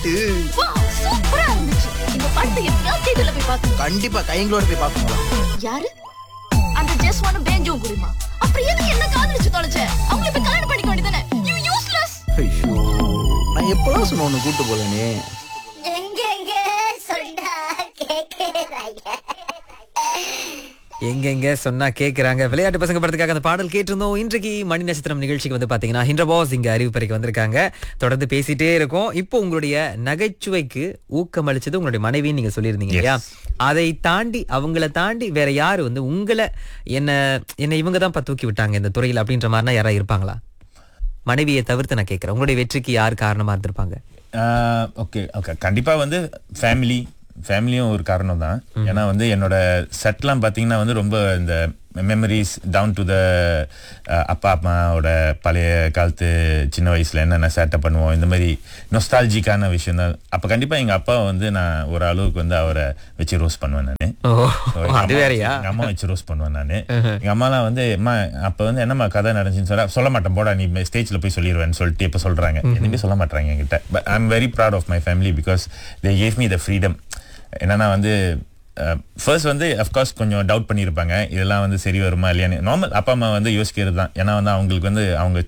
பாட்டு சூப்பரா இருந்துச்சு இந்த படத்தை எப்படியாவது தியேட்டர்ல போய் பார்க்கணும் கண்டிப்பா கைங்களோட போய் பாக்கணும் யாரு அந்த ஜெஸ் ஒன்னு பேஞ்சும் குடிமா அப்புறம் எதுக்கு என்ன காதலிச்சு தொலைச்ச அவங்களை போய் கல்யாணம் பண்ணிக்க வேண்டியதானே யூ யூஸ்லெஸ் ஐயோ நான் எப்பதான் சொன்ன ஒண்ணு கூட்டு போலனே எங்கெங்க சொன்னா கேக்குறாங்க எங்கெங்க சொன்னா கேக்குறாங்க விளையாட்டு பசங்க படத்துக்காக அந்த பாடல் கேட்டிருந்தோம் இன்றைக்கு மணி நட்சத்திரம் நிகழ்ச்சிக்கு வந்து பாத்தீங்கன்னா ஹிண்ட்ர பாஸ் இங்க அறிவிப்பறைக்கு வந்திருக்காங்க தொடர்ந்து பேசிட்டே இருக்கோம் இப்போ உங்களுடைய நகைச்சுவைக்கு ஊக்கம் அளிச்சது உங்களுடைய மனைவின்னு நீங்க சொல்லியிருந்தீங்க இல்லையா அதை தாண்டி அவங்கள தாண்டி வேற யாரு வந்து உங்களை என்ன என்ன இவங்க தான் தூக்கி விட்டாங்க இந்த துறையில் அப்படின்ற மாதிரினா யாரா இருப்பாங்களா மனைவியை தவிர்த்து நான் கேட்கறேன் உங்களுடைய வெற்றிக்கு யார் காரணமா இருந்திருப்பாங்க ஓகே ஓகே கண்டிப்பா வந்து ஃபேமிலி ஃபேமிலியும் ஒரு காரணம் தான் ஏன்னா வந்து என்னோட செட்லாம் பார்த்தீங்கன்னா வந்து ரொம்ப இந்த மெமரிஸ் டவுன் டு த அப்பா அம்மாவோட பழைய காலத்து சின்ன வயசுல என்னென்ன சேட்டை பண்ணுவோம் இந்த மாதிரி நொஸ்டாலஜிக்கான விஷயம் தான் அப்போ கண்டிப்பாக எங்கள் அப்பா வந்து நான் ஒரு அளவுக்கு வந்து அவரை வச்சு ரோஸ் பண்ணுவேன் நான் ஓ அது வேறயா எங்க அம்மா வச்சு ரோஸ் பண்ணுவேன் நானு எங்க அம்மாலாம் வந்து அம்மா அப்ப வந்து என்னம்மா கதை நடந்துச்சுன்னு சொல்ல சொல்ல மாட்டேன் போடா நீ ஸ்டேஜ்ல போய் சொல்லிடுவேன்னு சொல்லிட்டு இப்ப சொல்றாங்க எதுவுமே சொல்ல மாட்டாங்க என்கிட்ட but I am very proud of my family because they gave me the freedom என்னன்னா வந்து ஃபர்ஸ்ட் வந்து அஃப்கோர்ஸ் கொஞ்சம் டவுட் பண்ணியிருப்பாங்க இதெல்லாம் வந்து சரி வருமா இல்லையான்னு நார்மல் அப்பா அம்மா வந்து யோசிக்கிறது தான் ஏன்னா வந்து அவங்களுக்கு வந்து அவங்க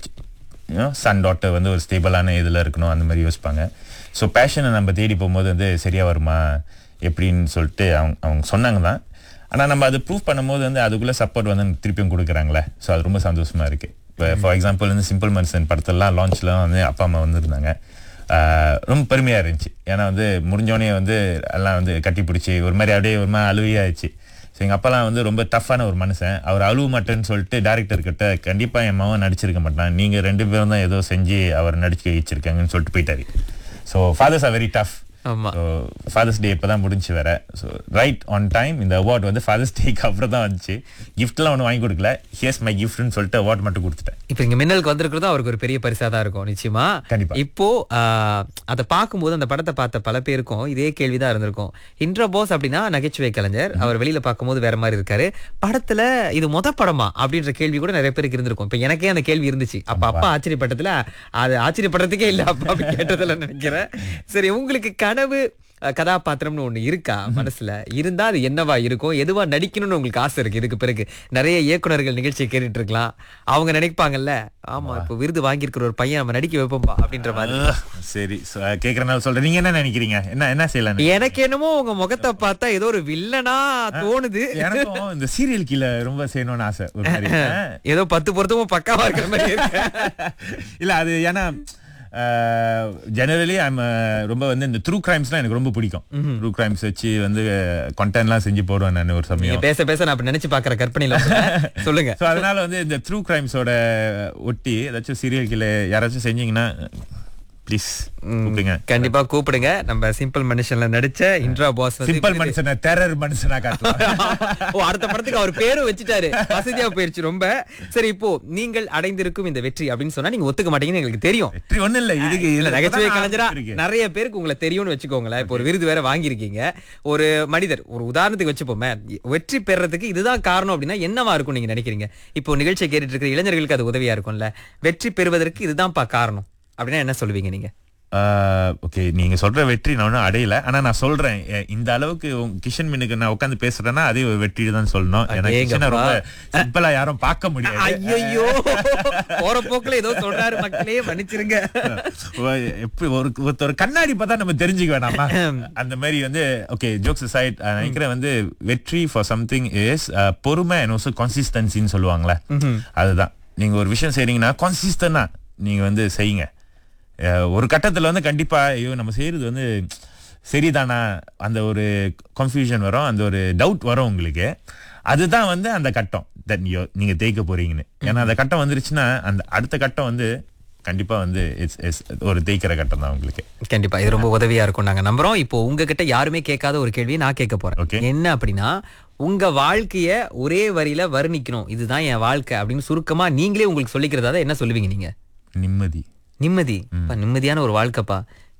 சன் டாட்டர் வந்து ஒரு ஸ்டேபிளான இதில் இருக்கணும் அந்த மாதிரி யோசிப்பாங்க ஸோ பேஷனை நம்ம தேடி போகும்போது வந்து சரியா வருமா எப்படின்னு சொல்லிட்டு அவங்க அவங்க சொன்னாங்க தான் ஆனால் நம்ம அதை ப்ரூவ் பண்ணும்போது வந்து அதுக்குள்ளே சப்போர்ட் வந்து திருப்பியும் கொடுக்குறாங்களே ஸோ அது ரொம்ப சந்தோஷமா இருக்கு இப்போ ஃபார் எக்ஸாம்பிள் வந்து சிம்பிள் மனுஷன் படத்தெல்லாம் லான்ச்லாம் வந்து அப்பா அம்மா வந்திருந்தாங்க ஆஹ் ரொம்ப பெருமையாக இருந்துச்சு ஏன்னா வந்து முடிஞ்சோடனே வந்து எல்லாம் வந்து கட்டி பிடிச்சி ஒரு மாதிரி அப்படியே ஒரு மாதிரி அழுவியாச்சு ஸோ எங்கள் அப்பாலாம் வந்து ரொம்ப டஃப்பான ஒரு மனுஷன் அவர் அழுவ மாட்டேன்னு சொல்லிட்டு டேரக்டர் கிட்ட கண்டிப்பாக என் மகன் நடிச்சிருக்க மாட்டான் நீங்கள் ரெண்டு பேரும் தான் ஏதோ செஞ்சு அவர் நடிச்சு வச்சிருக்காங்கன்னு சொல்லிட்டு போயிட்டாரு so fathers are very tough ஆமா ஃபாதர்ஸ் டே இப்போ தான் முடிஞ்சு வேற ஸோ ரைட் ஆன் டைம் இந்த அவார்ட் வந்து ஃபாதர்ஸ் டேக்கு அப்புறம் தான் வந்துச்சு கிஃப்ட்லாம் ஒன்றும் வாங்கி கொடுக்கல ஹியர்ஸ் மை கிஃப்ட்னு சொல்லிட்டு அவார்ட் மட்டும் கொடுத்துட்டேன் இப்ப இங்க மின்னலுக்கு வந்திருக்கிறதும் அவருக்கு ஒரு பெரிய பரிசா தான் இருக்கும் நிச்சயமா கண்டிப்பா. இப்போ ஆஹ், அதை பார்க்கும்போது அந்த படத்தை பார்த்த பல பேருக்கும் இதே கேள்விதான் இருந்திருக்கும் இன்ட்ரோ போஸ் அப்படின்னா நகைச்சுவை கலைஞர் அவர் வெளியில பார்க்கும்போது வேற மாதிரி இருக்காரு படத்துல இது மொத படமா அப்படின்ற கேள்வி கூட நிறைய பேருக்கு இருந்திருக்கும் இப்ப எனக்கே அந்த கேள்வி இருந்துச்சு அப்ப அப்பா ஆச்சரியப்பட்டதுல அது ஆச்சரியப்படுறதுக்கே இல்ல அப்பா அப்படி கேட்டதுல நினைக்கிறேன் சரி உங்களுக்கு கனவு அஹ், கதாபாத்திரம்னு ஒண்ணு இருக்கா மனசுல இருந்தா அது என்னவா இருக்கும் எதுவா நடிக்கணும்னு உங்களுக்கு ஆசை இருக்கு இதுக்கு பிறகு நிறைய இயக்குனர்கள் நிகழ்ச்சியை கேட்டுட்டு இருக்கலாம் அவங்க நினைப்பாங்கல்ல ஆமா இப்ப விருது வாங்கியிருக்கிற ஒரு பையன் நம்ம நடிக்க வைப்போம்பா அப்படின்ற மாதிரி அஹ், சரி கேட்குறனால சொல்கிறேன் நீங்கள் என்ன நினைக்கிறீங்க என்ன என்ன செய்யலாம் எனக்கு என்னமோ உங்க முகத்தை பார்த்தா ஏதோ ஒரு வில்லனா தோணுது எனக்கும் இந்த சீரியல் கீழே ரொம்ப செய்யணும்னு ஆசை ஒரு மாதிரி அஹ். ஏதோ பத்து பொருத்தமும் பக்காவா இருக்கிற மாதிரி இருக்கு இல்ல அது ஏன்னா ஜெனரலி ஐம் ரொம்ப வந்து இந்த ட்ரூ கிரைம்ஸ்லாம் எனக்கு ரொம்ப பிடிக்கும் ட்ரூ கிரைம்ஸ் வச்சு வந்து கண்டென்ட்லாம் செஞ்சு போடுவேன் நான் ஒரு நீங்க சமயம் பேச பேச நான் இப்ப நினைச்சு பாக்குற கற்பனையில சொல்றேன். சொல்லுங்க ஸோ அதனால வந்து இந்த ட்ரூ கிரைம்ஸோட ஒட்டி ஏதாச்சும் சீரியல் கீழே யாராச்சும் செஞ்சீங்கன்னா ப்ளீஸ் கூப்பிடுங்க கண்டிப்பா கூப்பிடுங்க நம்ம சிம்பிள் மனுஷன்ல நடிச்ச இன்ட்ரா பாஸ் வந்து சிம்பிள் மனுஷனை டெரர் மனுஷனா காட்டலாம் ஓ அடுத்த படத்துக்கு அவர் பேரும் வச்சுட்டாரு வசதியா போயிருச்சு ரொம்ப சரி இப்போ நீங்கள் அடைந்திருக்கும் இந்த வெற்றி அப்படின்னு சொன்னா நீங்க ஒத்துக்க மாட்டீங்கன்னு எங்களுக்கு தெரியும் வெற்றி ஒண்ணும் இல்ல இதுக்கு இல்ல நகைச்சுவை இப்பதான் கலைஞரா ஆரம்பிச்சிருக்கு. நிறைய பேருக்கு உங்களை தெரியும்னு வச்சுக்கோங்களேன் இப்போ ஒரு விருது வேற வாங்கியிருக்கீங்க ஒரு மனிதர் ஒரு உதாரணத்துக்கு வச்சுப்போமே வெற்றி பெறறதுக்கு இதுதான் காரணம் அப்படின்னா என்னவா இருக்கும் நீங்க நினைக்கிறீங்க இப்போ நிகழ்ச்சியை கேட்டுட்டு இருக்கிற இளைஞர்களுக்கு அது உதவியா இருக்கும்ல வெற்றி பெறுவதற்கு இதுதான்ப்பா காரணம் அப்படின்னா என்ன சொல்லுவீங்க நீங்க ஓகே நீங்க சொல்ற வெற்றி நான் ஒன்றும் அடையல ஆனா நான் சொல்றேன் எ- இந்த அளவுக்கு உங்க கிஷன் மினுக்கு நான் உட்காந்து பேசுறேன்னா அதே ஒரு வெற்றி தான் சொல்லணும் ஏன்னா கிஷனை அடேங்கப்பா. ரொம்ப சிம்பிளா யாரும் பார்க்க முடியாது ஐயோ போற போக்குல ஏதோ சொல்றாரு மக்களே மன்னிச்சிருங்க ஓ, எப்படி ஒரு ஒருத்தர் கண்ணாடி பார்த்தா நம்ம தெரிஞ்சுக்க வேணாமா அந்த மாதிரி வந்து ஓகே ஜோக்ஸ் சைட் நினைக்கிறேன் வந்து வெற்றி ஃபார் சம்திங் இஸ் பொறுமை அண்ட் ஆல்சோ கன்சிஸ்டன்சின்னு சொல்லுவாங்களே அதுதான் நீங்க ஒரு விஷயம் செய்றீங்கன்னா கன்சிஸ்டன்டா நீங்க வந்து செய்யுங்க அஹ், ஒரு கட்டத்துல வந்து கண்டிப்பா ஐயோ நம்ம செய்யறது வந்து சரிதானா அந்த ஒரு கன்ஃபியூஷன் வரும் அந்த ஒரு டவுட் வரும் உங்களுக்கு அதுதான் வந்து அந்த கட்டம் that you- நீங்க தேய்க்க போறீங்கன்னு ஏன்னா அந்த கட்டம் வந்துருச்சுன்னா அந்த அடுத்த கட்டம் வந்து கண்டிப்பா வந்து இட்ஸ் இட்ஸ் ஒரு தேய்க்கிற கட்டம் தான் உங்களுக்கு கண்டிப்பா இது ரொம்ப உதவியா இருக்கும் நாங்க நம்புறோம் இப்போ உங்ககிட்ட யாருமே கேட்காத ஒரு கேள்வியை நான் கேட்க போறேன் Okay. என்ன அப்படின்னா உங்க வாழ்க்கைய ஒரே வரியில வர்ணிக்கணும் இதுதான் என் வாழ்க்கை அப்படின்னு சுருக்கமா நீங்களே உங்களுக்கு சொல்லிக்கிறதா என்ன சொல்லுவீங்க நீங்க நிம்மதி நிம்மதி அப்பா, நிம்மதியான ஒரு வாழ்க்கைப்பா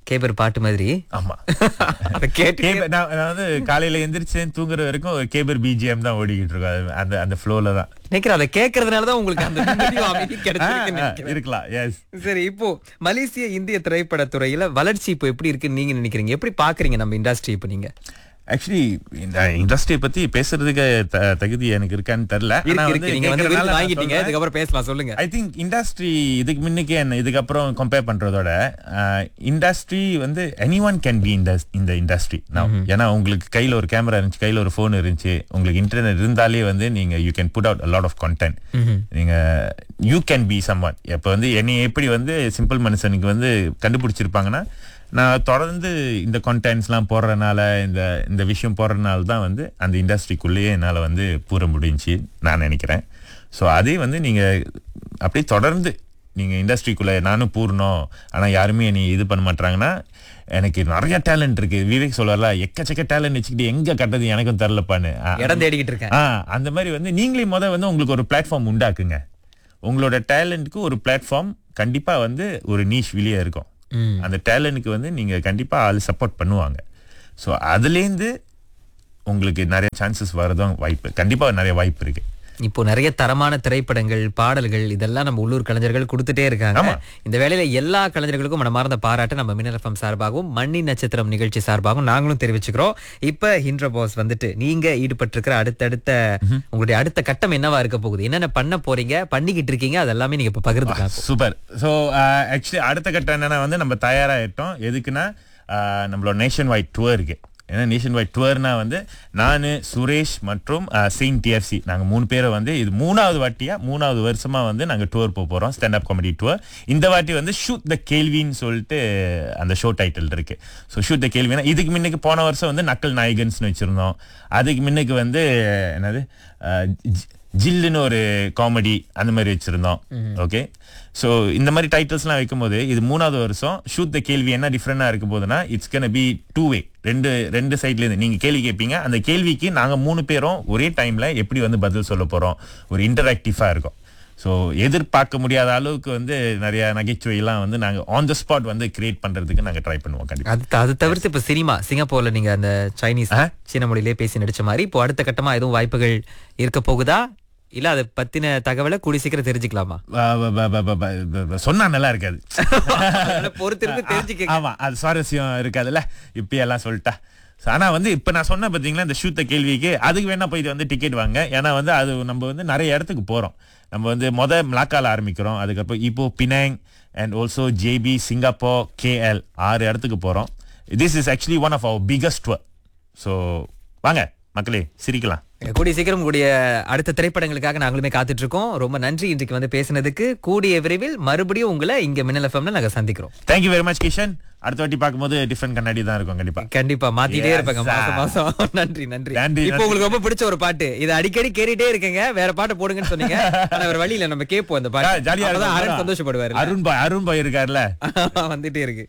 கேபர் பாட்டு மாதிரி ஆமா அதை கேட்டு கேபர் நான் நான் வந்து காலையில எந்திரிச்சேன் தூங்குற வரைக்கும் ஒரு கேபர் பிஜிஎம் தான் ஓடிக்கிட்டு இருக்கும் அது அந்த அந்த ஃப்ளோல தான் நினைக்கிறேன் அதை கேட்கறதுனாலதான் உங்களுக்கு அந்த நிம்மதியும் அமைதியும் ஆ, கிடைச்சிருக்குன்னு ஆ, நினைக்கிறேன். இருக்கலாம் எஸ் சரி இப்போ மலேசிய இந்திய திரைப்படத்துறையில வளர்ச்சி இப்போ எப்படி இருக்குன்னு நீங்க நினைக்கிறீங்க எப்படி பாக்குறீங்க நம்ம இண்டஸ்ட்ரி இப்போ நீங்க ஆக்சுவலி இந்த இண்டஸ்ட்ரியை பத்தி பேசுறதுக்கு த- தகுதி எனக்கு இருக்கான்னு தெரியல ஆனா இருக்கு வந்து இருக்கு நீங்க வந்து கேட்கறதுனால விருது நான் வாங்கிட்டீங்க சொல்றேன். இதுக்கப்புறம் பேசலாம் சொல்லுங்க ஐ திங்க் இண்டஸ்ட்ரி இதுக்கு முன்னுக்கு என்ன இதுக்கப்புறம் கம்பேர் பண்றதோட இண்டஸ்ட்ரி வந்து எனி ஒன் கேன் பி இந்த இண்டஸ்ட்ரி ஏன்னா உங்களுக்கு கையில ஒரு கேமரா இருந்துச்சு கையில ஒரு ஃபோன் இருந்துச்சு உங்களுக்கு இன்டர்நெட் இருந்தாலே வந்து நீங்க you can put out lot of content நீங்க you can be someone இப்போ வந்து என்னை எப்படி வந்து சிம்பிள் மனுஷனுக்கு வந்து கண்டுபிடிச்சிருப்பாங்கன்னா நான் தொடர்ந்து இந்த கண்டென்ட்ஸ்லாம் போடுறதுனால இந்த இந்த விஷயம் போடுறதுனால தான் வந்து அந்த இண்டஸ்ட்ரிக்குள்ளேயே என்னால் வந்து பூர முடிஞ்சுச்சு நான் நினைக்கிறேன் ஸோ அதே வந்து நீங்கள் அப்படியே தொடர்ந்து நீங்கள் இண்டஸ்ட்ரிக்குள்ளே நானும் பூர்ணம் ஆனால் யாருமே என்னை இது பண்ண மாட்டாங்கன்னா எனக்கு நிறைய டேலண்ட் இருக்கு விவேக் சொல்லுவார்ல எக்கச்சக்க டேலண்ட் வச்சுக்கிட்டு எங்க கட்டது எனக்கும் தெரிலப்பான்னு இடம் தேடிக்கிட்டு இருக்கேன் ஆ அந்த மாதிரி வந்து நீங்களே முத வந்து உங்களுக்கு ஒரு பிளாட்ஃபார்ம் உண்டாக்குங்க உங்களோட டேலண்ட்க்கு ஒரு பிளாட்ஃபார்ம் கண்டிப்பா வந்து ஒரு நீஷ் வெளியே இருக்கும் அந்த டேலண்ட்க்கு வந்து நீங்க கண்டிப்பா ஆள் சப்போர்ட் பண்ணுவாங்க ஸோ அதுலேருந்து உங்களுக்கு நிறைய சான்சஸ் வரதும் வாய்ப்பு கண்டிப்பா நிறைய வாய்ப்பு இருக்கு இப்போ நிறைய தரமான திரைப்படங்கள் பாடல்கள் இதெல்லாம் நம்ம உள்ளூர் கலைஞர்கள் கொடுத்துட்டே இருக்காங்க ஆமா. இந்த வேளையில எல்லா கலைஞர்களுக்கும் மனமார்ந்த பாராட்டு நம்ம மின்னல் எஃப்எம் சார்பாகவும் மண்ணி நட்சத்திரம் நிகழ்ச்சி சார்பாகவும் நாங்களும் தெரிவிச்சுக்கிறோம் இப்ப ஹிண்ட்ர பாஸ் வந்துட்டு நீங்க ஈடுபட்டிருக்கிற அடுத்தடுத்த உங்களுடைய அடுத்த கட்டம் என்னவா இருக்க போகுது என்னென்ன பண்ண போறீங்க பண்ணிக்கிட்டு இருக்கீங்க அதெல்லாமே நீங்க இப்ப பகிர்ந்துக்கலாம் சூப்பர் ஸோ ஆக்சுவலி அடுத்த கட்டம் என்னன்னா வந்து நம்ம தயாராகிட்டோம் எதுக்குன்னா ஆஹ், நம்மளோட நேஷன் வைட் டூர் இருக்கு ஏன்னா நேஷன் வைட் டூர்னா வந்து நான் சுரேஷ் மற்றும் செயின் டிஎஃப்சி நாங்கள் மூணு பேரை வந்து இது மூணாவது வாட்டியா மூணாவது வருஷமா வந்து நாங்கள் டூர் போக போகிறோம் ஸ்டாண்ட் அப் காமெடி டூர் இந்த வாட்டி வந்து ஷூட் த கேள்வின்னு சொல்லிட்டு அந்த ஷோ டைட்டில் இருக்கு ஸோ ஷூட் த கேள்வினா இதுக்கு முன்னுக்கு போன வருஷம் வந்து நக்கல் நாயகன்ஸ்னு வச்சிருந்தோம் அதுக்கு முன்னுக்கு வந்து என்னது ஆஹ், ஜி- ஜில்லுன்னு ஒரு காமெடி அந்த மாதிரி வச்சிருந்தோம் ஓகே ஸோ இந்த மாதிரி டைட்டில்ஸ்லாம் வைக்கும்போது இது மூணாவது வருஷம் ஷூட் த கேள்வி என்ன டிஃப்ரெண்டாக இருக்க போகுதுன்னா it's can be two way ரெண்டு ரெண்டு சைட்லேருந்து நீங்கள் கேள்வி கேட்பீங்க அந்த கேள்விக்கு நாங்கள் மூணு பேரும் ஒரே டைமில் எப்படி வந்து பதில் சொல்ல போகிறோம் ஒரு இன்டராக்டிவாக இருக்கும் ஸோ எதிர்பார்க்க முடியாத அளவுக்கு வந்து நிறைய நகைச்சுவையெல்லாம் வந்து நாங்கள் ஆன் த ஸ்பாட் வந்து கிரியேட் பண்ணுறதுக்கு நாங்கள் ட்ரை பண்ணுவோம் கண்டிப்பாக அது அது தவிர்த்து இப்ப சினிமா சிங்கப்பூர்ல நீங்க அந்த சைனீஸ் ஆ? சீன மொழியிலே பேசி நடிச்ச மாதிரி இப்போ அடுத்த கட்டமா எதுவும் வாய்ப்புகள் இருக்க போகுதா இல்ல அதை பத்தின தகவலை கூடி சீக்கிரம் தெரிஞ்சுக்கலாமா வ- வ- வ- வ- வ- வ- வ- சொன்னா நல்லா இருக்காது அதனால பொறுத்திருந்து தெரிஞ்சுக்க ஆமா அது சுவாரஸ்யம் இருக்காதுல்ல இப்பயெல்லாம் சொல்லிட்டா So, ஆனா வந்து இப்ப நான் சொன்ன பாத்தீங்களா இந்த ஷூத்த கேள்விக்கு அதுக்கு வேணா போயிட்டு வந்து டிக்கெட் வாங்க ஏன்னா வந்து அது நம்ம வந்து நிறைய இடத்துக்கு போறோம் நம்ம வந்து மொத மலாக்கால ஆரம்பிக்கிறோம் அதுக்கப்புறம் இப்போ Penang and also JB Singapore KL ஆறு இடத்துக்கு போறோம் this is actually one of our biggest so வாங்க மக்களே சிரிக்கலாம் கூடிய சீக்கிரம் கூடிய அடுத்த திரைப்படங்களுக்காக நாங்களுமே காத்துட்டு இருக்கோம் ரொம்ப நன்றி இன்றைக்கு வந்து பேசினதுக்கு கூடிய விரைவில் மறுபடியும் உங்களை இங்க மின்னல் எஃப்எம்ல நாங்க சந்திக்கிறோம் தேங்க்யூ வெரி மச் கிஷன் அடுத்த வாட்டி பார்க்கும்போது டிஃப்ரெண்ட் கண்ணாடி தான் இருக்கும் கண்டிப்பா கண்டிப்பா மாத்திட்டே Yes, இருப்பாங்க sir. மாசம் மாசம் நன்றி நன்றி நன்றி, இப்போ நன்றி. உங்களுக்கு ரொம்ப பிடிச்ச ஒரு பாட்டு இது அடிக்கடி கேட்டுட்டே இருக்கீங்க வேற பாட்டு போடுங்கன்னு சொன்னீங்க ஆனா வேற வழியில நம்ம கேட்போம் அந்த பாட்டு ஜாலியா அப்பதான் அருண் இருக்கும் சந்தோஷப்படுவாரு அருண் பாய் அருண் பாய் இருக்காருல்ல வந்துட்டே இருக்கு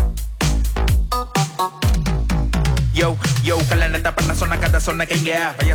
Yo, yo, que la neta para சொன்ன கதை சொன்ன கைங்க